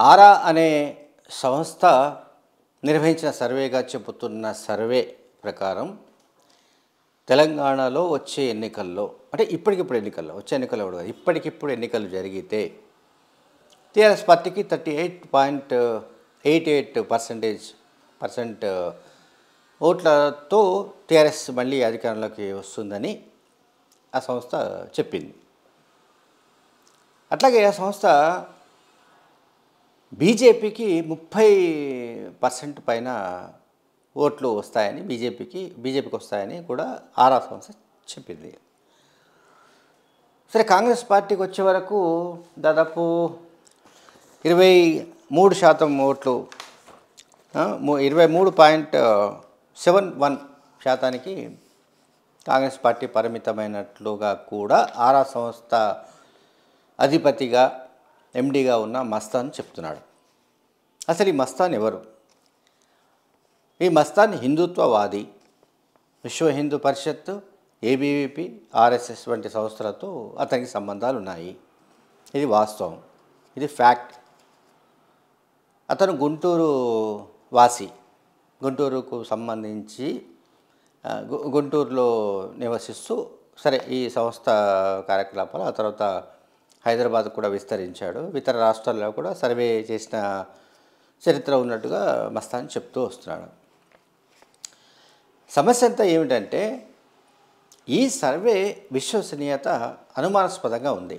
ఆరా అనే సంస్థ నిర్వహించిన సర్వేగా చెబుతున్న సర్వే ప్రకారం తెలంగాణలో వచ్చే ఎన్నికల్లో అంటే ఇప్పటికిప్పుడు ఎన్నికల్లో వచ్చే ఎన్నికల్లో కూడా కాదు, ఇప్పటికిప్పుడు ఎన్నికలు జరిగితే టీఆర్ఎస్ పార్టీకి thirty eight point eight eight percentage percent ఓట్లతో టీఆర్ఎస్ మళ్ళీ అధికారంలోకి వస్తుందని ఆ సంస్థ చెప్పింది అట్లాగే ఆ సంస్థ బీజేపీకి ముప్పై పర్సెంట్ పైన ఓట్లు వస్తాయని బీజేపీకి బీజేపీకి వస్తాయని కూడా ఆరా సంస్థ చెప్పింది సరే కాంగ్రెస్ పార్టీకి వచ్చే వరకు దాదాపు ఇరవై మూడు శాతం ఓట్లు ఆ, ము- ఇరవై మూడు పాయింట్ సెవెన్ వన్ శాతానికి కాంగ్రెస్ పార్టీ పరిమితమైనట్లుగా కూడా ఆరా సంస్థ అధిపతిగా ఎండీగా ఉన్న మస్తాన్ చెప్తున్నాడు అసలు ఈ మస్తాన్ ఎవరు ఈ మస్తాన్ హిందుత్వవాది విశ్వ హిందూ పరిషత్ ఏబీవీపీ ఆర్ఎస్ఎస్ వంటి సంస్థలతో అతనికి సంబంధాలు ఉన్నాయి ఇది వాస్తవం ఇది ఫ్యాక్ట్ అతను గుంటూరు వాసి గుంటూరుకు సంబంధించి ఆ, గు- గుంటూరులో నివసిస్తూ సరే ఈ సంస్థ కార్యకలాపాలు ఆ తర్వాత హైదరాబాద్ కూడా విస్తరించాడు ఇతర రాష్ట్రాల్లో కూడా సర్వే చేసిన చరిత్ర ఉన్నట్టుగా మస్తాన్ చెప్తూ వస్తున్నాడు సమస్య అంతా ఏమిటంటే ఈ సర్వే విశ్వసనీయత అనుమానాస్పదంగా ఉంది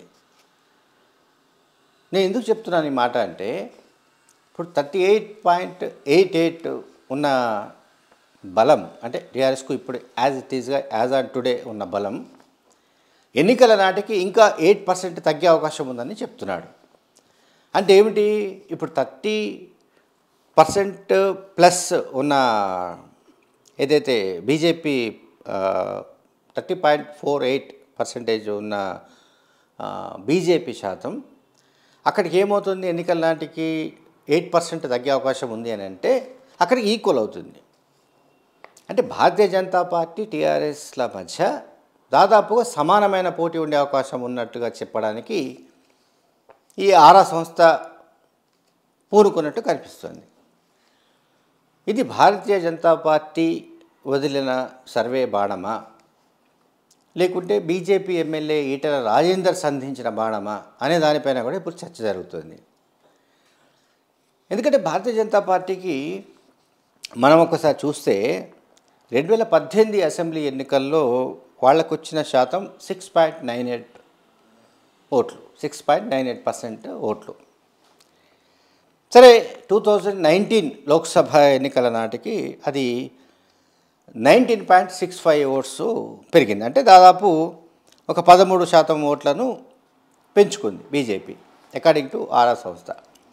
నేను ఎందుకు చెప్తున్నాను ఈ మాట అంటే ఇప్పుడు thirty eight point eight eight ఉన్న బలం అంటే టీఆర్ఎస్కు ఇప్పుడు యాజ్ ఇట్ ఈజ్గా యాజ్ ఆన్ టుడే ఉన్న బలం ఎన్నికల నాటికి ఇంకా ఎయిట్ పర్సెంట్ తగ్గే అవకాశం ఉందని చెప్తున్నాడు అంటే ఏమిటి ఇప్పుడు థర్టీ పర్సెంట్ ప్లస్ ఉన్న ఏదైతే BJP thirty point four eight percentage ఉన్న బీజేపీ శాతం అక్కడికి ఏమవుతుంది ఎన్నికల నాటికి ఎయిట్ పర్సెంట్ తగ్గే అవకాశం ఉంది అని అంటే అక్కడికి ఈక్వల్ అవుతుంది అంటే భారతీయ జనతా పార్టీ టీఆర్ఎస్ల మధ్య దాదాపుగా సమానమైన పోటీ ఉండే అవకాశం ఉన్నట్టుగా చెప్పడానికి ఈ ఆరా సంస్థ పూనుకున్నట్టు కనిపిస్తుంది ఇది భారతీయ జనతా పార్టీ వదిలిన సర్వే బాణమా లేకుంటే బీజేపీ ఎమ్మెల్యే ఈటల రాజేందర్ సంధించిన బాణమా అనే దానిపైన కూడా ఇప్పుడు చర్చ జరుగుతుంది ఎందుకంటే భారతీయ జనతా పార్టీకి మనం ఒకసారి చూస్తే రెండు వేల పద్దెనిమిది అసెంబ్లీ ఎన్నికల్లో వాళ్ళకు వచ్చిన శాతం సిక్స్ పాయింట్ నైన్ ఎయిట్ ఓట్లు six point nine eight percent ఓట్లు సరే టూ థౌజండ్ నైన్టీన్ లోక్సభ ఎన్నికల నాటికి అది nineteen point six five votes పెరిగింది అంటే దాదాపు ఒక పదమూడు శాతం ఓట్లను పెంచుకుంది బీజేపీ అకార్డింగ్ టు ఆర్ఆర్ సంస్థ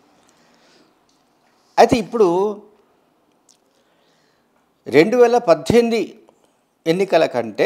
అయితే ఇప్పుడు రెండు వేల పద్దెనిమిది ఎన్నికల కంటే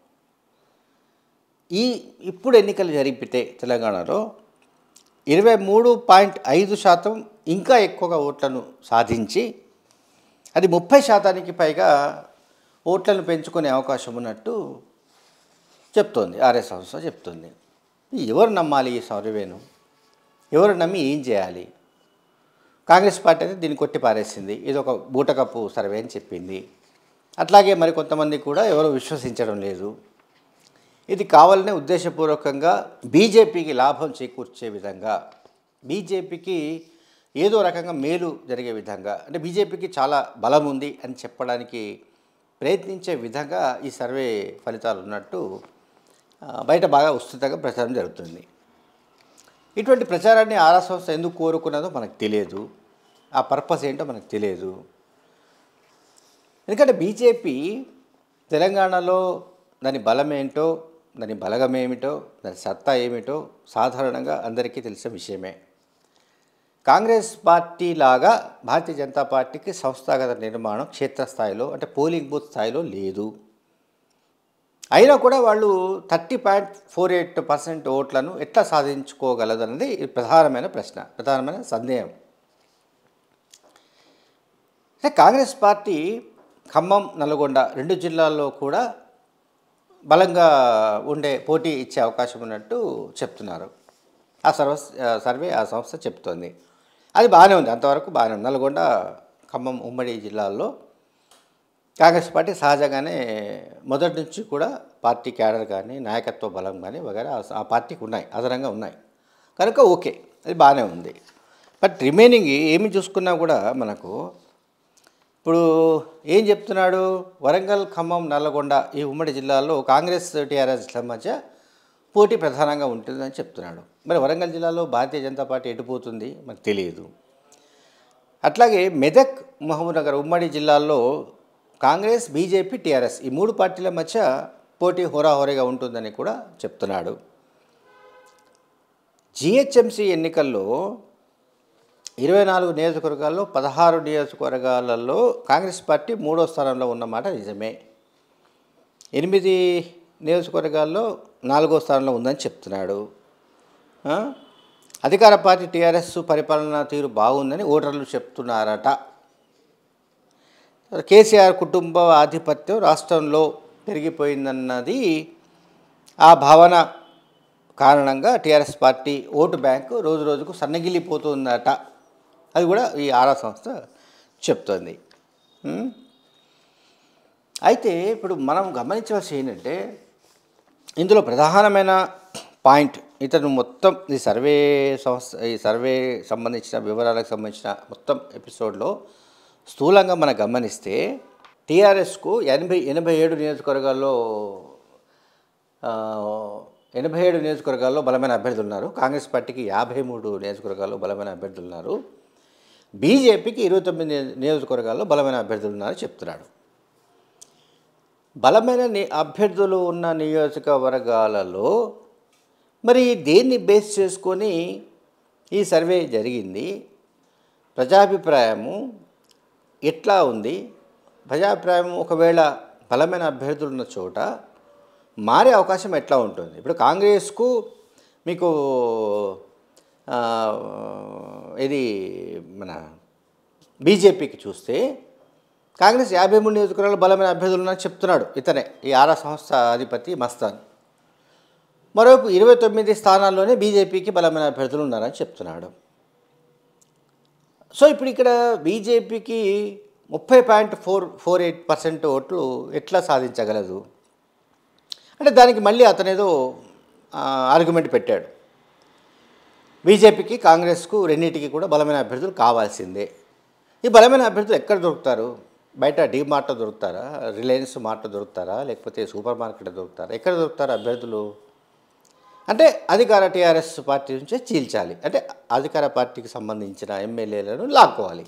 ఈ ఇప్పుడు ఎన్నికలు జరిపితే తెలంగాణలో ఇరవై మూడు పాయింట్ ఐదు శాతం ఇంకా ఎక్కువగా ఓట్లను సాధించి అది ముప్పై శాతానికి పైగా ఓట్లను పెంచుకునే అవకాశం ఉన్నట్టు చెప్తోంది ఆర్ఎస్ సంస్థ చెప్తుంది ఎవరు నమ్మాలి ఈ సర్వేను ఎవరు నమ్మి ఏం చేయాలి కాంగ్రెస్ పార్టీ అయితే దీన్ని కొట్టి పారేసింది ఇది ఒక బూటకప్పు సర్వే అని చెప్పింది అట్లాగే మరి కొంతమంది కూడా ఎవరు విశ్వసించడం లేదు ఇది కావాలనే ఉద్దేశపూర్వకంగా బీజేపీకి లాభం చేకూర్చే విధంగా బీజేపీకి ఏదో రకంగా మేలు జరిగే విధంగా అంటే బీజేపీకి చాలా బలం ఉంది అని చెప్పడానికి ప్రయత్నించే విధంగా ఈ సర్వే ఫలితాలు ఉన్నట్టు ఆ, బయట బాగా విస్తృతంగా ప్రచారం జరుగుతుంది ఇటువంటి ప్రచారాన్ని ఆరా సంస్థ ఎందుకు కోరుకున్నదో మనకు తెలియదు ఆ పర్పస్ ఏంటో మనకు తెలియదు ఎందుకంటే బీజేపీ తెలంగాణలో దాని బలం ఏంటో దాని బలగం ఏమిటో దాని సత్తా ఏమిటో సాధారణంగా అందరికీ తెలిసిన విషయమే కాంగ్రెస్ పార్టీ లాగా భారతీయ జనతా పార్టీకి సంస్థాగత నిర్మాణం క్షేత్రస్థాయిలో అంటే పోలింగ్ బూత్ స్థాయిలో లేదు అయినా కూడా వాళ్ళు thirty point four eight percent ఓట్లను ఎట్లా సాధించుకోగలదు అన్నది ప్రధానమైన ప్రశ్న ప్రధానమైన సందేహం అంటే కాంగ్రెస్ పార్టీ ఖమ్మం నల్గొండ రెండు జిల్లాల్లో కూడా బలంగా ఉండే పోటీ ఇచ్చే అవకాశం ఉన్నట్టు చెప్తున్నారు ఆ సర్వ సర్వే ఆ సంస్థ చెప్తోంది అది బాగానే ఉంది అంతవరకు బాగానే ఉంది నల్గొండ ఖమ్మం ఉమ్మడి జిల్లాల్లో కాంగ్రెస్ పార్టీ సహజంగానే మొదటి నుంచి కూడా పార్టీ క్యాడర్ కానీ నాయకత్వ బలం కానీ వగైరా ఆ- ఆ పార్టీకి ఉన్నాయి అదనంగా ఉన్నాయి కనుక ఓకే అది బాగానే ఉంది బట్ రిమైనింగ్ ఏమి చూసుకున్నా కూడా మనకు ఇప్పుడు ఏం చెప్తున్నాడు వరంగల్ ఖమ్మం నల్లగొండ ఈ ఉమ్మడి జిల్లాల్లో కాంగ్రెస్ టీఆర్ఎస్ల మధ్య పోటీ ప్రధానంగా ఉంటుందని చెప్తున్నాడు మరి వరంగల్ జిల్లాలో భారతీయ జనతా పార్టీ ఎటుపోతుంది మనకు తెలియదు అట్లాగే మెదక్ మహబూబ్నగర్ ఉమ్మడి జిల్లాల్లో కాంగ్రెస్ బీజేపీ టీఆర్ఎస్ ఈ మూడు పార్టీల మధ్య పోటీ హోరాహోరీగా ఉంటుందని కూడా చెప్తున్నాడు జిహెచ్ఎంసీ ఎన్నికల్లో ఇరవై నాలుగు నియోజకవర్గాల్లో పదహారు నియోజకవర్గాలలో కాంగ్రెస్ పార్టీ మూడో స్థానంలో ఉన్నమాట నిజమే ఎనిమిది నియోజకవర్గాల్లో నాలుగో స్థానంలో ఉందని చెప్తున్నాడు ఆ? అధికార పార్టీ టీఆర్ఎస్ పరిపాలన తీరు బాగుందని ఓటర్లు చెప్తున్నారట కేసీఆర్ కుటుంబ ఆధిపత్యం రాష్ట్రంలో పెరిగిపోయిందన్నది ఆ భావన కారణంగా టీఆర్ఎస్ పార్టీ ఓటు బ్యాంకు రోజు రోజుకు సన్నగిల్లిపోతుందట అది కూడా ఈ ఆరా సంస్థ చెప్తోంది ఉం? అయితే ఇప్పుడు మనం గమనించవలసి ఏంటంటే ఇందులో ప్రధానమైన పాయింట్ ఇతను మొత్తం ఈ సర్వే సంస్థ ఈ సర్వే సంబంధించిన వివరాలకు సంబంధించిన మొత్తం ఎపిసోడ్లో స్థూలంగా మనం గమనిస్తే టీఆర్ఎస్కు ఎనభై ఎనభై ఏడు నియోజకవర్గాల్లో ఆ, ఎనభై ఏడు నియోజకవర్గాల్లో బలమైన అభ్యర్థులు ఉన్నారు కాంగ్రెస్ పార్టీకి యాభై మూడు నియోజకవర్గాల్లో బలమైన అభ్యర్థులు ఉన్నారు బీజేపీకి ఇరవై తొమ్మిది నియో- నియోజకవర్గాల్లో బలమైన అభ్యర్థులు ఉన్నారని చెప్తున్నాడు బలమైన ని- అభ్యర్థులు ఉన్న నియోజకవర్గాలలో మరి దేన్ని బేస్ చేసుకొని ఈ సర్వే జరిగింది ప్రజాభిప్రాయము ఎట్లా ఉంది ప్రజాభిప్రాయం ఒకవేళ బలమైన అభ్యర్థులు ఉన్న చోట మారే అవకాశం ఎట్లా ఉంటుంది ఇప్పుడు కాంగ్రెస్కు మీకు ఆ, ఇది మన బీజేపీకి చూస్తే కాంగ్రెస్ యాభై మూడు నియోజకవర్గాలు బలమైన అభ్యర్థులు ఉన్నారని చెప్తున్నాడు ఇతనే ఈ ఆరా సంస్థ అధిపతి మస్తాన్ మరోవైపు ఇరవై తొమ్మిది స్థానాల్లోనే బీజేపీకి బలమైన అభ్యర్థులు ఉన్నారని చెప్తున్నాడు సో ఇప్పుడు ఇక్కడ బీజేపీకి ముప్పై point four four eight percent ఓట్లు ఎట్లా సాధించగలదు అంటే దానికి మళ్ళీ అతనేదో ఆర్గ్యుమెంట్ పెట్టాడు బీజేపీకి కాంగ్రెస్కు రెండింటికి కూడా బలమైన అభ్యర్థులు కావాల్సిందే ఈ బలమైన అభ్యర్థులు ఎక్కడ దొరుకుతారు బయట డీ మార్ట్లో దొరుకుతారా రిలయన్స్ మార్ట్లో దొరుకుతారా లేకపోతే సూపర్ మార్కెట్లో దొరుకుతారా ఎక్కడ దొరుకుతారు అభ్యర్థులు అంటే అధికార టీఆర్ఎస్ పార్టీ నుంచే చీల్చాలి అంటే అధికార పార్టీకి సంబంధించిన ఎమ్మెల్యేలను లాక్కోవాలి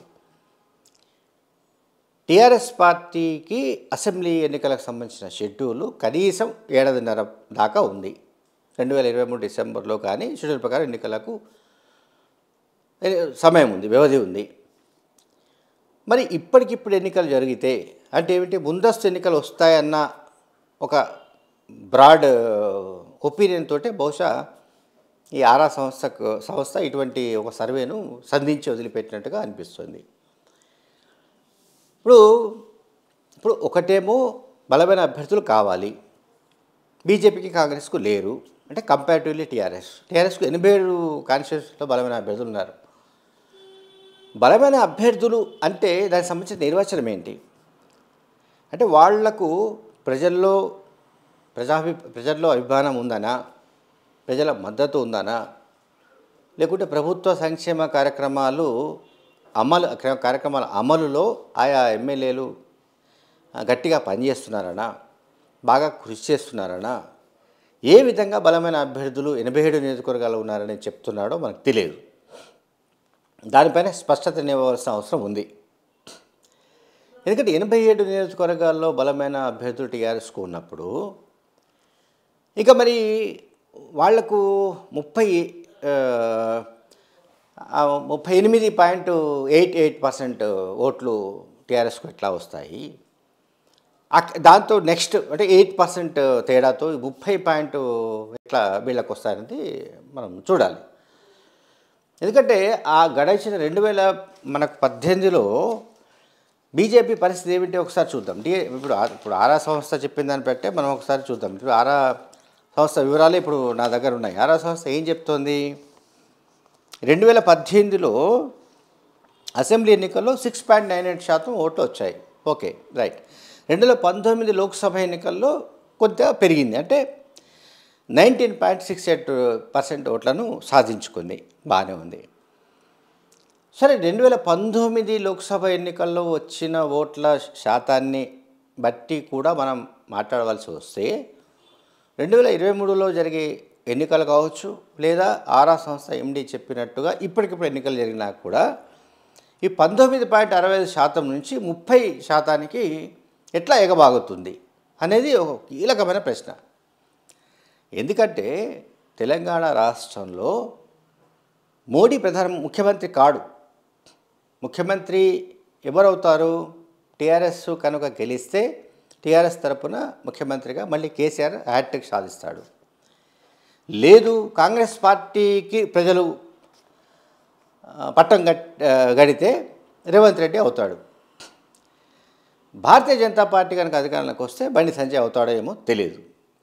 టీఆర్ఎస్ పార్టీకి అసెంబ్లీ ఎన్నికలకు సంబంధించిన షెడ్యూల్ కనీసం ఏడాదిన్నర దాకా ఉంది రెండు వేల ఇరవై మూడు డిసెంబర్లో కానీ షెడ్యూల్ ప్రకారం ఎన్నికలకు ఏ, సమయం ఉంది వ్యవధి ఉంది మరి ఇప్పటికిప్పుడు ఎన్నికలు జరిగితే అంటే ఏమిటి ముందస్తు ఎన్నికలు వస్తాయన్న ఒక బ్రాడ్ ఒపీనియన్ తోటే బహుశా ఈ ఆరా సంస్థకు సంస్థ ఇటువంటి ఒక సర్వేను సంధించి వదిలిపెట్టినట్టుగా అనిపిస్తుంది ఇప్పుడు ఇప్పుడు ఒకటేమో బలమైన అభ్యర్థులు కావాలి బీజేపీకి కాంగ్రెస్కు లేరు అంటే కంపారిటివ్లీ టీఆర్ఎస్ టీఆర్ఎస్కు ఎనభై ఏడు కాన్స్టిట్యూన్సీలో బలమైన అభ్యర్థులు ఉన్నారు బలమైన అభ్యర్థులు అంటే దానికి సంబంధించిన నిర్వచనం ఏంటి అంటే వాళ్లకు ప్రజల్లో ప్రజాభి ప్రజల్లో అభిమానం ఉందనా ప్రజల మద్దతు ఉందనా లేకుంటే ప్రభుత్వ సంక్షేమ కార్యక్రమాలు అమలు కార్యక్రమాల అమలులో ఆయా ఎమ్మెల్యేలు ఆ, గట్టిగా పనిచేస్తున్నారనా బాగా కృషి చేస్తున్నారనా ఏ విధంగా బలమైన అభ్యర్థులు ఎనభై ఏడు నియోజకవర్గాలు ఉన్నారని చెప్తున్నాడో మనకు తెలియదు దానిపైన స్పష్టత ఇవ్వవలసిన అవసరం ఉంది ఎందుకంటే ఎనభై ఏడు నియోజకవర్గాల్లో బలమైన అభ్యర్థులు టీఆర్ఎస్కు ఉన్నప్పుడు ఇక మరి వాళ్లకు ముప్పై ఆ, ఆ, ముప్పై ఎనిమిది పాయింట్ ఎయిట్ ఎయిట్ పర్సెంట్ ఓట్లు టీఆర్ఎస్కు ఎట్లా వస్తాయి అక్- దాంతో నెక్స్ట్ అంటే ఎయిట్ పర్సెంట్ తేడాతో ముప్పై పాయింట్ ఎట్లా వీళ్ళకి వస్తాయనేది మనం చూడాలి ఎందుకంటే ఆ గడిచిన రెండు వేల మనకు పద్దెనిమిదిలో బీజేపీ పరిస్థితి ఏమిటి ఒకసారి చూద్దాం డి ఇప్పుడు ఆ- ఇప్పుడు ఆరా సంస్థ చెప్పిన దాన్ని బట్టే మనం ఒకసారి చూద్దాం ఇప్పుడు ఆరా సంస్థ వివరాలు ఇప్పుడు నా దగ్గర ఉన్నాయి ఆరా సంస్థ ఏం చెప్తోంది రెండు వేల పద్దెనిమిదిలో అసెంబ్లీ ఎన్నికల్లో సిక్స్ పాయింట్ నైన్ ఎయిట్ శాతం ఓట్లు వచ్చాయి ఓకే రైట్ రెండు వేల పంతొమ్మిది లోక్సభ ఎన్నికల్లో కొద్దిగా పెరిగింది అంటే nineteen point six eight percent ఓట్లను సాధించుకుంది బాగానే ఉంది సరే రెండు వేల పంతొమ్మిది లోక్సభ ఎన్నికల్లో వచ్చిన ఓట్ల శాతాన్ని బట్టి కూడా మనం మాట్లాడవలసి వస్తే రెండు వేల ఇరవై మూడులో జరిగే ఎన్నికలు కావచ్చు లేదా ఆరా సంస్థ ఎండి చెప్పినట్టుగా ఇప్పటికిప్పుడు ఎన్నికలు జరిగినా కూడా ఈ పంతొమ్మిది పాయింట్ అరవై ఐదు శాతం నుంచి ముప్పై శాతానికి ఎట్లా ఎగబాగుతుంది అనేది ఒక కీలకమైన ప్రశ్న ఎందుకంటే తెలంగాణ రాష్ట్రంలో మోడీ ప్రధాన ముఖ్యమంత్రి కాడు ముఖ్యమంత్రి ఎవరవుతారు టీఆర్ఎస్ కనుక గెలిస్తే టీఆర్ఎస్ తరపున ముఖ్యమంత్రిగా మళ్ళీ కేసీఆర్ హ్యాట్రిక్ సాధిస్తాడు లేదు కాంగ్రెస్ పార్టీకి ప్రజలు ఆ, పట్టం గట్ ఆ, గడితే రేవంత్ రెడ్డి అవుతాడు భారతీయ జనతా పార్టీ కనుక అధికారంలోకి వస్తే బండి సంజయ్ అవుతాడో ఏమో తెలియదు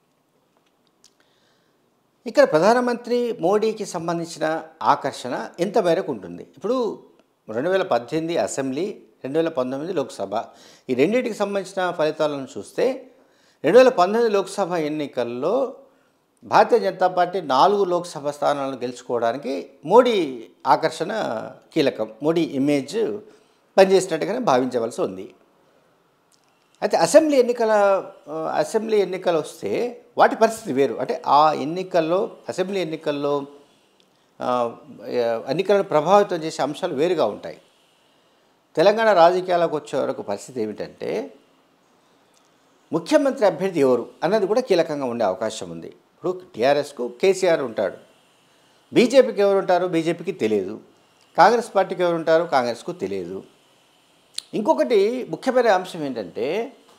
ఇక్కడ ప్రధానమంత్రి మోడీకి సంబంధించిన ఆకర్షణ ఎంత మేరకు ఉంటుంది ఇప్పుడు రెండు వేల పద్దెనిమిది అసెంబ్లీ రెండు వేల పంతొమ్మిది లోక్సభ ఈ రెండింటికి సంబంధించిన ఫలితాలను చూస్తే రెండు వేల పంతొమ్మిది లోక్సభ ఎన్నికల్లో భారతీయ జనతా పార్టీ నాలుగు లోక్సభ స్థానాలను గెలుచుకోవడానికి మోడీ ఆకర్షణ కీలకం మోడీ ఇమేజ్ పనిచేసినట్టుగానే భావించవలసి ఉంది అయితే అసెంబ్లీ ఎన్నికల ఆ, అసెంబ్లీ ఎన్నికలు వస్తే వాటి పరిస్థితి వేరు అంటే ఆ ఎన్నికల్లో అసెంబ్లీ ఎన్నికల్లో ఆ, ఎన్నికలను ప్రభావితం చేసే అంశాలు వేరుగా ఉంటాయి తెలంగాణ రాజకీయాలకు వచ్చే వరకు పరిస్థితి ఏమిటంటే ముఖ్యమంత్రి అభ్యర్థి ఎవరు అన్నది కూడా కీలకంగా ఉండే అవకాశం ఉంది ఇప్పుడు టీఆర్ఎస్కు కేసీఆర్ ఉంటాడు బీజేపీకి ఎవరు ఉంటారు బీజేపీకి తెలియదు కాంగ్రెస్ పార్టీకి ఎవరు ఉంటారు కాంగ్రెస్కు తెలియదు ఇంకొకటి ముఖ్యమైన అంశం ఏంటంటే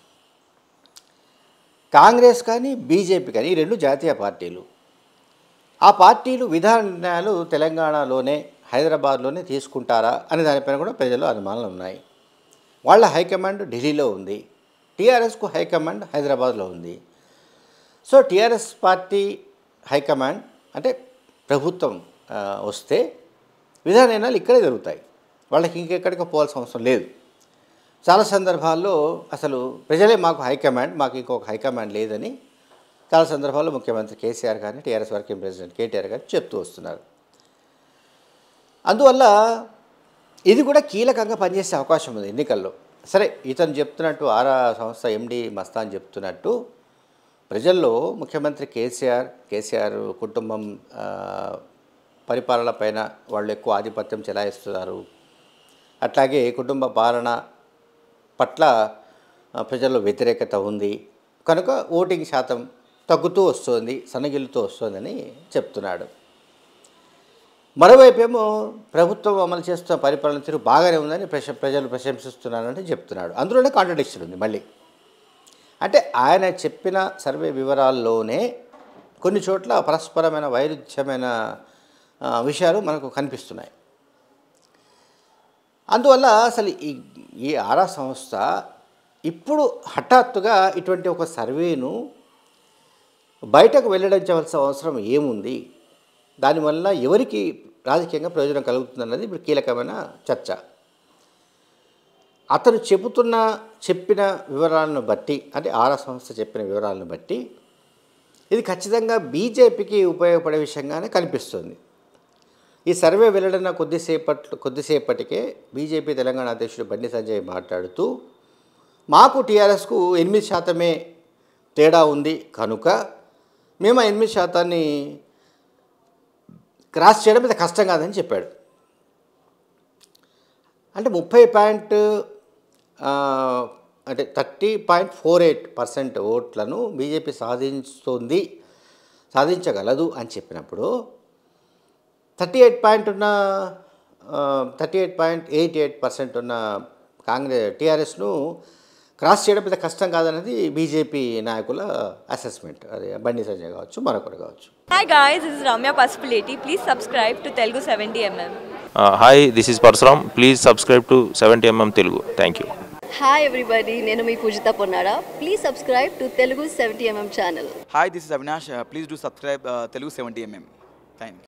కాంగ్రెస్ కానీ బీజేపీ కానీ ఈ రెండు జాతీయ పార్టీలు ఆ పార్టీలు విధాన నిర్ణయాలు తెలంగాణలోనే హైదరాబాద్లోనే తీసుకుంటారా అనే దానిపైన కూడా ప్రజల్లో అనుమానాలు ఉన్నాయి వాళ్ళ హైకమాండ్ ఢిల్లీలో ఉంది టీఆర్ఎస్కు హైకమాండ్ హైదరాబాద్లో ఉంది సో టీఆర్ఎస్ పార్టీ హైకమాండ్ అంటే ప్రభుత్వం ఆ, వస్తే విధాన నిర్ణయాలు ఇక్కడే జరుగుతాయి వాళ్ళకి ఇంకెక్కడికి పోవాల్సిన అవసరం లేదు చాలా సందర్భాల్లో అసలు ప్రజలే మాకు హైకమాండ్ మాకు ఇంకొక హైకమాండ్ లేదని చాలా సందర్భాల్లో ముఖ్యమంత్రి కేసీఆర్ కానీ టీఆర్ఎస్ వర్కింగ్ ప్రెసిడెంట్ కేటీఆర్ గారు చెప్తూ వస్తున్నారు అందువల్ల ఇది కూడా కీలకంగా పనిచేసే అవకాశం ఉంది ఎన్నికల్లో సరే ఇతను చెప్తున్నట్టు ఆరా సంస్థ ఎండి మస్తాన్ చెప్తున్నట్టు ప్రజల్లో ముఖ్యమంత్రి కేసీఆర్ కేసీఆర్ కుటుంబం ఆ, పరిపాలన పైన వాళ్ళు ఎక్కువ ఆధిపత్యం చెలాయిస్తున్నారు అట్లాగే కుటుంబ పాలన పట్ల ఆ, ప్రజల్లో వ్యతిరేకత ఉంది కనుక ఓటింగ్ శాతం తగ్గుతూ వస్తుంది సన్నగిల్లుతూ వస్తుందని చెప్తున్నాడు మరోవైపు ఏమో ప్రభుత్వం అమలు చేస్తున్న పరిపాలన తీరు బాగానే ఉందని ప్రశ ప్రజలు ప్రశంసిస్తున్నారని చెప్తున్నాడు అందులోనే కాంట్రడిక్షన్ ఉంది మళ్ళీ అంటే ఆయన చెప్పిన సర్వే వివరాల్లోనే కొన్ని చోట్ల పరస్పరమైన వైరుధ్యమైన ఆ, విషయాలు మనకు కనిపిస్తున్నాయి అందువల్ల అసలు ఈ ఈ ఆరా సంస్థ ఇప్పుడు హఠాత్తుగా ఇటువంటి ఒక సర్వేను బయటకు వెల్లడించవలసిన అవసరం ఏముంది దానివల్ల ఎవరికి రాజకీయంగా ప్రయోజనం కలుగుతుందన్నది ఇప్పుడు కీలకమైన చర్చ అతను చెబుతున్న చెప్పిన వివరాలను బట్టి అంటే ఆరా సంస్థ చెప్పిన వివరాలను బట్టి ఇది ఖచ్చితంగా బీజేపీకి ఉపయోగపడే విషయంగానే కనిపిస్తుంది ఈ సర్వే వెల్లడిన కొద్దిసేపట్ కొద్దిసేపటికే బీజేపీ తెలంగాణ అధ్యక్షుడు బండి సంజయ్ మాట్లాడుతూ మాకు టీఆర్ఎస్కు ఎనిమిది శాతమే తేడా ఉంది కనుక మేము ఆ ఎనిమిది శాతాన్ని క్రాస్ చేయడం మీద కష్టం కాదని చెప్పాడు అంటే ముప్పై పాయింట్ ఆ, అంటే thirty point four eight percent ఓట్లను బీజేపీ సాధిస్తుంది సాధించగలదు అని చెప్పినప్పుడు థర్టీ ఎయిట్ పాయింట్ ఉన్న thirty eight point eight eight percent ఉన్న కాంగ్రెస్ టీఆర్ఎస్ను క్రాస్ చేయడం పెద్ద కష్టం కాదన్నది బీజేపీ నాయకుల అసెస్మెంట్ అది బండి సంజయ్ కావచ్చు మరొకరు కావచ్చు Hi guys, this is Ramya Pasupuleti. Please subscribe to Telugu 70mm. Hi this is Parashuram please subscribe to seventy MM Telugu thank you hi everybody నేను మీ Poojitha Ponnara please subscribe to Telugu seventy MM channel Hi, this is Avinash. Uh, please do subscribe uh, Telugu 70mm. Thank you.